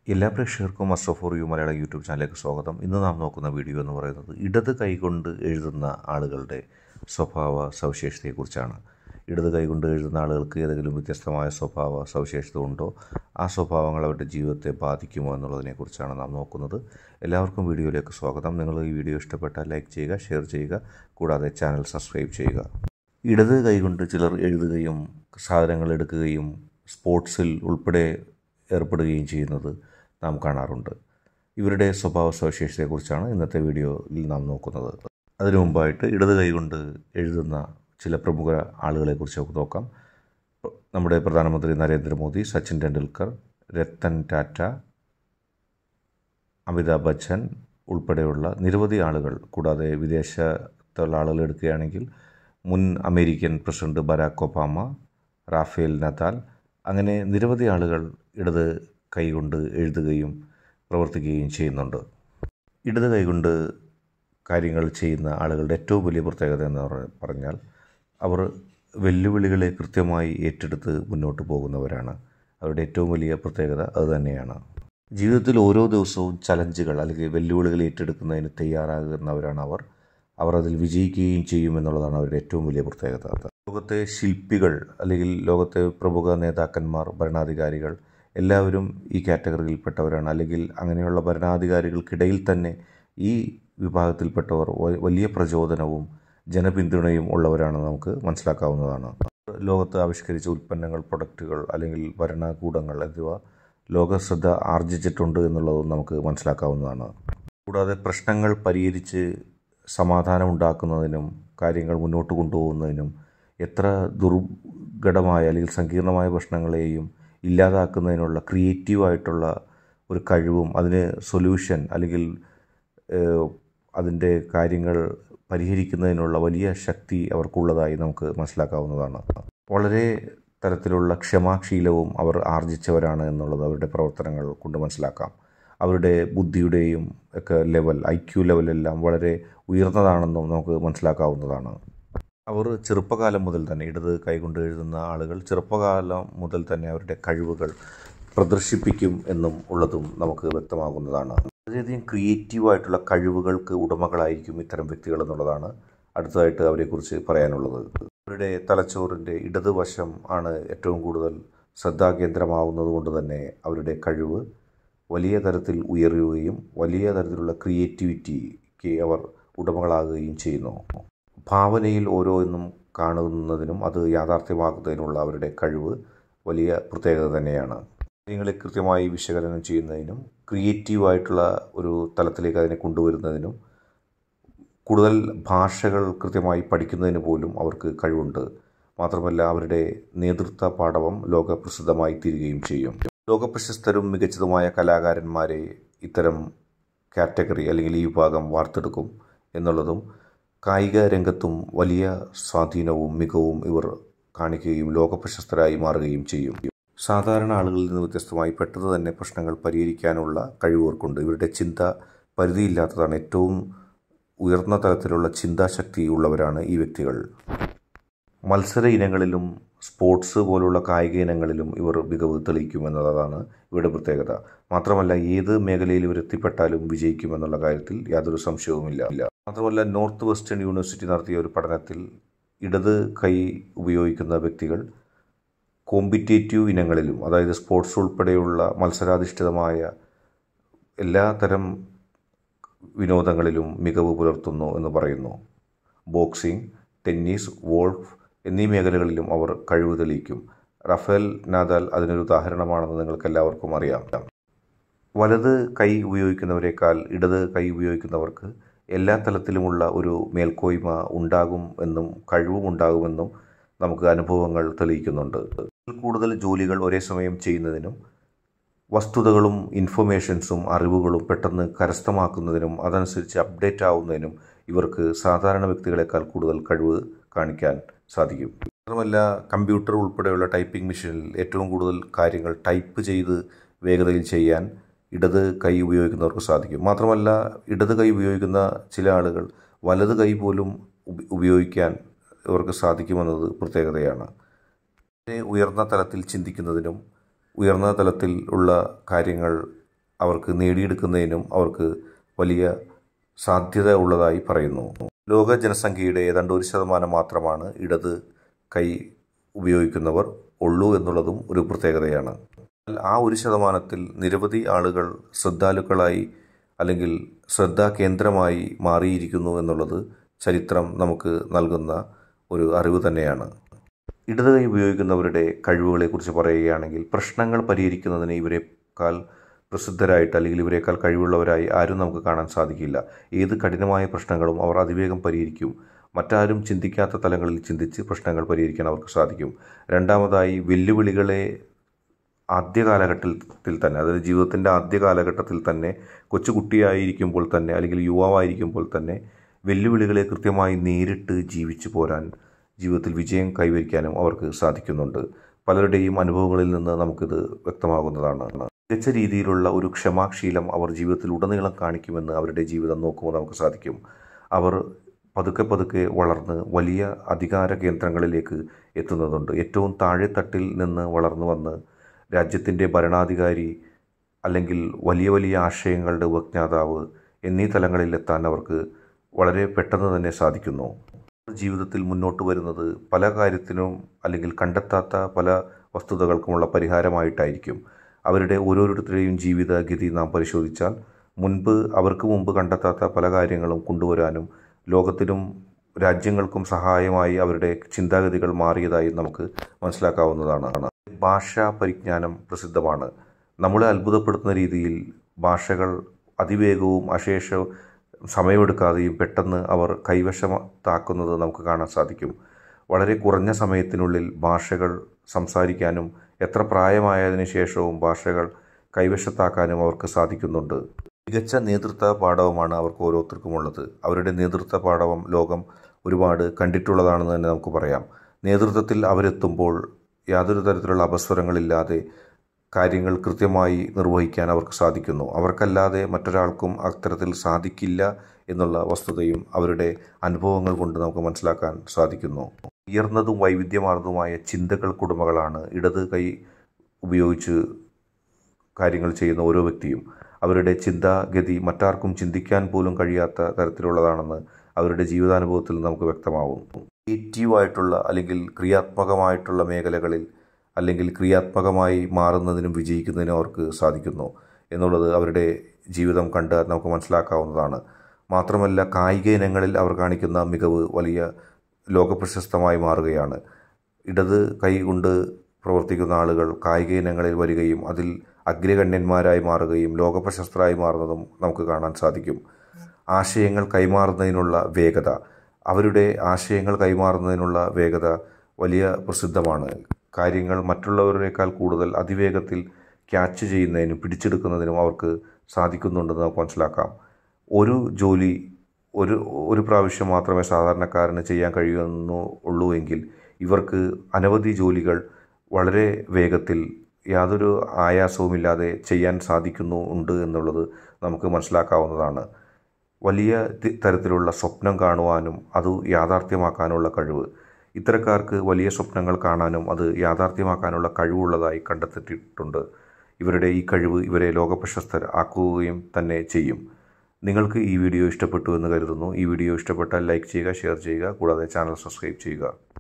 എല്ലാ പ്രേക്ഷകർക്കും master for you Malayalam YouTube ചാനലിലേക്ക് സ്വാഗതം ഇന്ന് നാം നോക്കുന്ന വീഡിയോ എന്ന് പറയുന്നത് ഇടത് കൈകൊണ്ട് എഴുതുന്ന ആളുകളുടെ സ്വഭാവ സവിശേഷതയെക്കുറിച്ചാണ് ഇടത് കൈകൊണ്ട് എഴുതുന്ന ആളുകൾക്ക് ഏതെങ്കിലും വ്യത്യസ്തമായ സ്വഭാവ സവിശേഷത ഉണ്ടോ ആ സ്വഭാവങ്ങൾ അവരുടെ ജീവിതത്തെ ബാധിക്കുമോ എന്നുള്ളതിനെക്കുറിച്ചാണ് നാം നോക്കുന്നത് എല്ലാവർക്കും വീഡിയോയിലേക്ക് സ്വാഗതം നിങ്ങൾ ഈ വീഡിയോ ഇഷ്ടപ്പെട്ടാൽ ലൈക്ക് ചെയ്യുക ഷെയർ ചെയ്യുക കൂടാതെ ചാനൽ സബ്സ്ക്രൈബ് ചെയ്യുക ഇടത് കൈകൊണ്ട് ചിലർ എഴുതുകയും സാധനങ്ങൾ എടുക്കുകയും സ്പോർട്സിൽ ഉൾപ്പെടെ ഏർപ്പെടുകയും ചെയ്യുന്നത് നാം കാണാറുണ്ട് ഇവരുടെ സ്വഭാവ സവിശേഷതയെക്കുറിച്ചാണ് ഇന്നത്തെ വീഡിയോയിൽ നാം നോക്കുന്നത് അതിനു മുമ്പായിട്ട് ഇടത് കൈകൊണ്ട് എഴുതുന്ന ചില പ്രമുഖ ആളുകളെക്കുറിച്ച് നമുക്ക് നോക്കാം നമ്മുടെ പ്രധാനമന്ത്രി നരേന്ദ്രമോദി സച്ചിൻ ടെണ്ടുൽക്കർ രത്തൻ ടാറ്റ അമിതാഭ് ബച്ചൻ ഉൾപ്പെടെയുള്ള നിരവധി ആളുകൾ കൂടാതെ വിദേശത്തുള്ള ആളുകൾ എടുക്കുകയാണെങ്കിൽ മുൻ American president Barack Obama Rafael Nadal അങ്ങനെ നിരവധി ആളുകൾ ഇടത് കൈകൊണ്ട് എഴുതുകയും പ്രവർത്തിക്കുകയും ചെയ്യുന്നുണ്ട് ഇടത് കൈകൊണ്ട് കാര്യങ്ങൾ ചെയ്യുന്ന ആളുകളുടെ ഏറ്റവും വലിയ പ്രത്യേകത എന്ന് പറ- പറഞ്ഞാൽ അവർ വെല്ലുവിളികളെ കൃത്യമായി ഏറ്റെടുത്ത് മുന്നോട്ട് പോകുന്നവരാണ് അവരുടെ ഏറ്റവും വലിയ പ്രത്യേകത അതുതന്നെയാണ് ജീവിതത്തിൽ ഓരോ ദിവസവും ചലഞ്ചുകൾ അല്ലെങ്കിൽ വെല്ലുവിളികൾ ഏറ്റെടുക്കുന്നതിന് തയ്യാറാകുന്നവരാണ് അവർ അവർ അതിൽ വിജയിക്കുകയും ചെയ്യുമെന്നുള്ളതാണ് അവരുടെ ഏറ്റവും വലിയ പ്രത്യേകത ലോകത്തെ ശില്പികൾ അല്ലെങ്കിൽ ലോകത്തെ പ്രമുഖ നേതാക്കന്മാർ ഭരണാധികാരികൾ എല്ലാവരും ഈ കാറ്റഗറിയിൽപ്പെട്ടവരാണ് അല്ലെങ്കിൽ അങ്ങനെയുള്ള ഭരണാധികാരികൾക്കിടയിൽ തന്നെ ഈ വിഭാഗത്തിൽപ്പെട്ടവർ വ- വലിയ പ്രചോദനവും ജനപിന്തുണയും ഉള്ളവരാണെന്ന് നമുക്ക് മനസ്സിലാക്കാവുന്നതാണ് ലോകത്ത് ആവിഷ്കരിച്ച ഉൽപ്പന്നങ്ങൾ പ്രൊഡക്റ്റുകൾ അല്ലെങ്കിൽ ഭരണകൂടങ്ങൾ എന്നിവ ലോകശ്രദ്ധ ആർജിച്ചിട്ടുണ്ട് എന്നുള്ളതും നമുക്ക് മനസ്സിലാക്കാവുന്നതാണ് കൂടാതെ പ്രശ്നങ്ങൾ പരിഹരിച്ച് സമാധാനം ഉണ്ടാക്കുന്നതിനും കാര്യങ്ങൾ മുന്നോട്ട് കൊണ്ടുപോകുന്നതിനും എത്ര ദുർഘടമായ അല്ലെങ്കിൽ സങ്കീർണമായ പ്രശ്നങ്ങളെയും ഇല്ലാതാക്കുന്നതിനുള്ള ക്രിയേറ്റീവായിട്ടുള്ള ഒരു കഴിവും അതിന് സൊല്യൂഷൻ അല്ലെങ്കിൽ ഏഹ്, അതിൻ്റെ കാര്യങ്ങൾ പരിഹരിക്കുന്നതിനുള്ള വലിയ ശക്തി അവർക്കുള്ളതായി നമുക്ക് മനസ്സിലാക്കാവുന്നതാണ് വളരെ തരത്തിലുള്ള ക്ഷമാശീലവും അവർ ആർജിച്ചവരാണ് എന്നുള്ളത് അവരുടെ പ്രവർത്തനങ്ങൾ കൊണ്ട് മനസ്സിലാക്കാം അവരുടെ ബുദ്ധിയുടെയും ഒക്കെ ലെവൽ ഐ ക്യു ലെവലെല്ലാം വളരെ ഉയർന്നതാണെന്നും നമുക്ക് മനസ്സിലാക്കാവുന്നതാണ് അവർ ചെറുപ്പകാലം മുതൽ തന്നെ ഇടത് കൈകൊണ്ട് എഴുതുന്ന ആളുകൾ ചെറുപ്പകാലം മുതൽ തന്നെ അവരുടെ കഴിവുകൾ പ്രദർശിപ്പിക്കും എന്നും ഉള്ളതും നമുക്ക് വ്യക്തമാകുന്നതാണ് വളരെയധികം ക്രിയേറ്റീവായിട്ടുള്ള കഴിവുകൾക്ക് ഉടമകളായിരിക്കും ഇത്തരം വ്യക്തികൾ എന്നുള്ളതാണ് അടുത്തതായിട്ട് അവരെക്കുറിച്ച് പറയാനുള്ളത് അവരുടെ തലച്ചോറിൻ്റെ ഇടതുവശം ആണ് ഏറ്റവും കൂടുതൽ ശ്രദ്ധാകേന്ദ്രമാവുന്നത് കൊണ്ട് തന്നെ അവരുടെ കഴിവ് വലിയ തരത്തിൽ ഉയരുകയും വലിയ തരത്തിലുള്ള ക്രിയേറ്റിവിറ്റിക്ക് അവർ ഉടമകളാകുകയും ചെയ്യുന്നു ഭാവനയിൽ ഓരോന്നും കാണുന്നതിനും അത് യാഥാർത്ഥ്യമാക്കുന്നതിനുള്ള അവരുടെ കഴിവ് വലിയ പ്രത്യേകത തന്നെയാണ് കാര്യങ്ങളെ കൃത്യമായി വിശകലനം ചെയ്യുന്നതിനും ക്രിയേറ്റീവായിട്ടുള്ള ഒരു തലത്തിലേക്ക് അതിനെ കൊണ്ടുവരുന്നതിനും കൂടുതൽ ഭാഷകൾ കൃത്യമായി പഠിക്കുന്നതിന് പോലും അവർക്ക് കഴിവുണ്ട് മാത്രമല്ല അവരുടെ നേതൃത്വ പാഠവം ലോകപ്രസിദ്ധമായി തീരുകയും ചെയ്യും ലോകപ്രശസ്തരും മികച്ചതുമായ കലാകാരന്മാരെ ഇത്തരം കാറ്റഗറി അല്ലെങ്കിൽ ഈ വിഭാഗം വാർത്തെടുക്കും എന്നുള്ളതും കായിക രംഗത്തും വലിയ സ്വാധീനവും മികവും ഇവർ കാണിക്കുകയും ലോകപ്രശസ്തരായി മാറുകയും ചെയ്യും സാധാരണ ആളുകളിൽ നിന്ന് വ്യത്യസ്തമായി പെട്ടെന്ന് തന്നെ പ്രശ്നങ്ങൾ പരിഹരിക്കാനുള്ള കഴിവുകൾക്കുണ്ട് ഇവരുടെ ചിന്ത പരിധിയില്ലാത്തതാണ് ഏറ്റവും ഉയർന്ന തലത്തിലുള്ള ചിന്താശക്തി ഉള്ളവരാണ് ഈ വ്യക്തികൾ മത്സര ഇനങ്ങളിലും സ്പോർട്സ് പോലുള്ള കായിക ഇനങ്ങളിലും ഇവർ മികവ് തെളിയിക്കുമെന്നുള്ളതാണ് ഇവരുടെ പ്രത്യേകത മാത്രമല്ല ഏത് മേഖലയിൽ ഇവർ എത്തിപ്പെട്ടാലും വിജയിക്കുമെന്നുള്ള കാര്യത്തിൽ യാതൊരു സംശയവുമില്ല ഇല്ല. മാത്രമല്ല നോർത്ത് വെസ്റ്റേൺ യൂണിവേഴ്സിറ്റി നടത്തിയ ഒരു പഠനത്തിൽ ഇടത് കൈ ഉപയോഗിക്കുന്ന വ്യക്തികൾ കോമ്പറ്റേറ്റീവ് ഇനങ്ങളിലും അതായത് സ്പോർട്സ് ഉൾപ്പെടെയുള്ള മത്സരാധിഷ്ഠിതമായ എല്ലാ തരം വിനോദങ്ങളിലും മികവ് പുലർത്തുന്നു എന്ന് പറയുന്നു ബോക്സിംഗ് ടെന്നീസ് വോൾഫ് എന്നീ മേഖലകളിലും അവർ കഴിവ് തെളിയിക്കും റഫേൽ നാദാൽ അതിനൊരു ഉദാഹരണമാണെന്ന് നിങ്ങൾക്ക് എല്ലാവർക്കും അറിയാം വലത് കൈ ഉപയോഗിക്കുന്നവരെക്കാൾ ഇടത് കൈ ഉപയോഗിക്കുന്നവർക്ക് എല്ലാ തലത്തിലുമുള്ള ഒരു മേൽക്കോയ്മ ഉണ്ടാകും എന്നും കഴിവും ഉണ്ടാകുമെന്നും നമുക്ക് അനുഭവങ്ങൾ തെളിയിക്കുന്നുണ്ട് കൂടുതൽ ജോലികൾ ഒരേ സമയം ചെയ്യുന്നതിനും വസ്തുതകളും ഇൻഫർമേഷൻസും അറിവുകളും പെട്ടെന്ന് കരസ്ഥമാക്കുന്നതിനും അതനുസരിച്ച് അപ്ഡേറ്റ് ആവുന്നതിനും ഇവർക്ക് സാധാരണ വ്യക്തികളെക്കാൾ കൂടുതൽ കഴിവ് കാണിക്കാൻ സാധിക്കും മാത്രമല്ല കമ്പ്യൂട്ടർ ഉൾപ്പെടെയുള്ള ടൈപ്പിംഗ് മെഷീനിൽ ഏറ്റവും കൂടുതൽ കാര്യങ്ങൾ ടൈപ്പ് ചെയ്ത് വേഗതയിൽ ചെയ്യാൻ ഇടത് കൈ ഉപയോഗിക്കുന്നവർക്ക് സാധിക്കും മാത്രമല്ല ഇടത് കൈ ഉപയോഗിക്കുന്ന ചില ആളുകൾ വലത് കൈ പോലും ഉപ- ഉപയോഗിക്കാൻ ഇവർക്ക് സാധിക്കുമെന്നത് പ്രത്യേകതയാണ് വളരെ ഉയർന്ന തലത്തിൽ ചിന്തിക്കുന്നതിനും ഉയർന്ന തലത്തിൽ ഉള്ള കാര്യങ്ങൾ അവർക്ക് നേടിയെടുക്കുന്നതിനും അവർക്ക് വലിയ സാധ്യത ഉള്ളതായി പറയുന്നു ലോക ജനസംഖ്യയുടെ ഏതാണ്ട് ഒരു ശതമാനം മാത്രമാണ് ഇടത് കൈ ഉപയോഗിക്കുന്നവർ ഉള്ളൂ എന്നുള്ളതും ഒരു പ്രത്യേകതയാണ് ആ ഒരു ശതമാനത്തിൽ നിരവധി ആളുകൾ ശ്രദ്ധാലുക്കളായി അല്ലെങ്കിൽ ശ്രദ്ധാകേന്ദ്രമായി മാറിയിരിക്കുന്നു എന്നുള്ളത് ചരിത്രം നമുക്ക് നൽകുന്ന ഒരു അറിവ് തന്നെയാണ് ഇടത് കൈ ഉപയോഗിക്കുന്നവരുടെ കഴിവുകളെക്കുറിച്ച് പറയുകയാണെങ്കിൽ പ്രശ്നങ്ങൾ പരിഹരിക്കുന്നതിന് ഇവരെക്കാൾ പ്രസിദ്ധരായിട്ട് അല്ലെങ്കിൽ ഇവരെക്കാൾ കഴിവുള്ളവരായി ആരും നമുക്ക് കാണാൻ സാധിക്കില്ല ഏത് കഠിനമായ പ്രശ്നങ്ങളും അവർ അതിവേഗം പരിഹരിക്കും മറ്റാരും ചിന്തിക്കാത്ത തലങ്ങളിൽ ചിന്തിച്ച് പ്രശ്നങ്ങൾ പരിഹരിക്കാൻ അവർക്ക് സാധിക്കും രണ്ടാമതായി വെല്ലുവിളികളെ ആദ്യ കാലഘട്ടത്തിൽ തന്നെ അതായത് ജീവിതത്തിൻ്റെ ആദ്യ കാലഘട്ടത്തിൽ തന്നെ കൊച്ചുകുട്ടിയായിരിക്കുമ്പോൾ തന്നെ അല്ലെങ്കിൽ യുവാവായിരിക്കുമ്പോൾ തന്നെ വെല്ലുവിളികളെ കൃത്യമായി നേരിട്ട് ജീവിച്ചു പോരാൻ ജീവിതത്തിൽ വിജയം കൈവരിക്കാനും അവർക്ക് സാധിക്കുന്നുണ്ട് പലരുടെയും അനുഭവങ്ങളിൽ നിന്ന് നമുക്കിത് വ്യക്തമാകുന്നതാണ് മികച്ച രീതിയിലുള്ള ഒരു ക്ഷമാശീലം അവർ ജീവിതത്തിൽ ഉടനീളം കാണിക്കുമെന്ന് അവരുടെ ജീവിതം നോക്കുമ്പോൾ നമുക്ക് സാധിക്കും അവർ പതുക്കെ പതുക്കെ വളർന്ന് വലിയ അധികാര കേന്ദ്രങ്ങളിലേക്ക് എത്തുന്നതുണ്ട് ഏറ്റവും താഴെത്തട്ടിൽ നിന്ന് വളർന്നു വന്ന് രാജ്യത്തിൻ്റെ ഭരണാധികാരി അല്ലെങ്കിൽ വലിയ വലിയ ആശയങ്ങളുടെ ഉപജ്ഞാതാവ് എന്നീ തലങ്ങളിൽ എത്താൻ അവർക്ക് വളരെ പെട്ടെന്ന് തന്നെ സാധിക്കുന്നു ജീവിതത്തിൽ മുന്നോട്ട് വരുന്നത് പല കാര്യത്തിനും അല്ലെങ്കിൽ കണ്ടെത്താത്ത പല വസ്തുതകൾക്കുമുള്ള പരിഹാരമായിട്ടായിരിക്കും അവരുടെ ഓരോരുത്തരുടെയും ജീവിതഗതി നാം പരിശോധിച്ചാൽ മുൻപ് അവർക്ക് മുമ്പ് കണ്ടെത്താത്ത പല കാര്യങ്ങളും കൊണ്ടുവരാനും ലോകത്തിനും രാജ്യങ്ങൾക്കും സഹായമായി അവരുടെ ചിന്താഗതികൾ മാറിയതായി നമുക്ക് മനസ്സിലാക്കാവുന്നതാണ് ഭാഷാ പരിജ്ഞാനം പ്രസിദ്ധമാണ് നമ്മളെ അത്ഭുതപ്പെടുത്തുന്ന രീതിയിൽ ഭാഷകൾ അതിവേഗവും അശേഷവും സമയമെടുക്കാതെയും പെട്ടെന്ന് അവർ കൈവശത്താക്കുന്നത് നമുക്ക് കാണാൻ സാധിക്കും വളരെ കുറഞ്ഞ സമയത്തിനുള്ളിൽ ഭാഷകൾ സംസാരിക്കാനും എത്ര പ്രായമായതിനു ശേഷവും ഭാഷകൾ കൈവശത്താക്കാനും അവർക്ക് സാധിക്കുന്നുണ്ട് മികച്ച നേതൃത്വ പാഠവുമാണ് അവർക്ക് ഓരോരുത്തർക്കുമുള്ളത് അവരുടെ നേതൃത്വ പാഠവം ലോകം ഒരുപാട് കണ്ടിട്ടുള്ളതാണെന്ന് തന്നെ നമുക്ക് പറയാം നേതൃത്വത്തിൽ അവരെത്തുമ്പോൾ യാതൊരു തരത്തിലുള്ള അപസ്വരങ്ങളില്ലാതെ കാര്യങ്ങൾ കൃത്യമായി നിർവഹിക്കാൻ അവർക്ക് സാധിക്കുന്നു അവർക്കല്ലാതെ മറ്റൊരാൾക്കും അത്തരത്തിൽ സാധിക്കില്ല എന്നുള്ള വസ്തുതയും അവരുടെ അനുഭവങ്ങൾ കൊണ്ട് നമുക്ക് മനസ്സിലാക്കാൻ സാധിക്കുന്നു ഉയർന്നതും വൈവിധ്യമാർന്നതുമായ ചിന്തകൾക്കുടമകളാണ് ഇടത് കൈ ഉപയോഗിച്ച് കാര്യങ്ങൾ ചെയ്യുന്ന ഓരോ വ്യക്തിയും അവരുടെ ചിന്താഗതി മറ്റാർക്കും ചിന്തിക്കാൻ പോലും കഴിയാത്ത തരത്തിലുള്ളതാണെന്ന് അവരുടെ ജീവിതാനുഭവത്തിൽ നമുക്ക് വ്യക്തമാവും ക്രിയേറ്റീവായിട്ടുള്ള അല്ലെങ്കിൽ ക്രിയാത്മകമായിട്ടുള്ള മേഖലകളിൽ അല്ലെങ്കിൽ ക്രിയാത്മകമായി മാറുന്നതിനും വിജയിക്കുന്നതിനും അവർക്ക് സാധിക്കുന്നു എന്നുള്ളത് അവരുടെ ജീവിതം കണ്ട് നമുക്ക് മനസ്സിലാക്കാവുന്നതാണ് മാത്രമല്ല കായിക ഇനങ്ങളിൽ അവർ കാണിക്കുന്ന മികവ് വലിയ ലോകപ്രശസ്തമായി മാറുകയാണ് ഇടത് കൈ കൊണ്ട് പ്രവർത്തിക്കുന്ന ആളുകൾ കായിക ഇനങ്ങളിൽ വരികയും അതിൽ അഗ്രഗണ്യന്മാരായി മാറുകയും ലോകപ്രശസ്തരായി മാറുന്നതും നമുക്ക് കാണാൻ സാധിക്കും ആശയങ്ങൾ കൈമാറുന്നതിനുള്ള വേഗത അവരുടെ ആശയങ്ങൾ കൈമാറുന്നതിനുള്ള വേഗത വലിയ പ്രസിദ്ധമാണ് കാര്യങ്ങൾ മറ്റുള്ളവരെക്കാൾ കൂടുതൽ അതിവേഗത്തിൽ ക്യാച്ച് ചെയ്യുന്നതിനും പിടിച്ചെടുക്കുന്നതിനും അവർക്ക് സാധിക്കുന്നുണ്ടെന്ന് നമുക്ക് മനസ്സിലാക്കാം ഒരു ജോലി ഒരു ഒരു പ്രാവശ്യം മാത്രമേ സാധാരണക്കാരന് ചെയ്യാൻ കഴിയുന്നു ഉള്ളൂ എങ്കിൽ ഇവർക്ക് അനവധി ജോലികൾ വളരെ വേഗത്തിൽ യാതൊരു ആയാസവുമില്ലാതെ ചെയ്യാൻ സാധിക്കുന്നു ഉണ്ട് എന്നുള്ളത് നമുക്ക് മനസ്സിലാക്കാവുന്നതാണ് വലിയ തരത്തിലുള്ള സ്വപ്നം കാണുവാനും അത് യാഥാർത്ഥ്യമാക്കാനുള്ള കഴിവ് ഇത്തരക്കാർക്ക് വലിയ സ്വപ്നങ്ങൾ കാണാനും അത് യാഥാർത്ഥ്യമാക്കാനുള്ള കഴിവുള്ളതായി കണ്ടെത്തിയിട്ടുണ്ട് ഇവരുടെ ഈ കഴിവ് ഇവരെ ലോകപ്രശസ്തർ ആക്കുകയും തന്നെ ചെയ്യും നിങ്ങൾക്ക് ഈ വീഡിയോ ഇഷ്ടപ്പെട്ടു എന്ന് കരുതുന്നു ഈ വീഡിയോ ഇഷ്ടപ്പെട്ടാൽ ലൈക്ക് ചെയ്യുക ഷെയർ ചെയ്യുക കൂടാതെ ചാനൽ സബ്സ്ക്രൈബ് ചെയ്യുക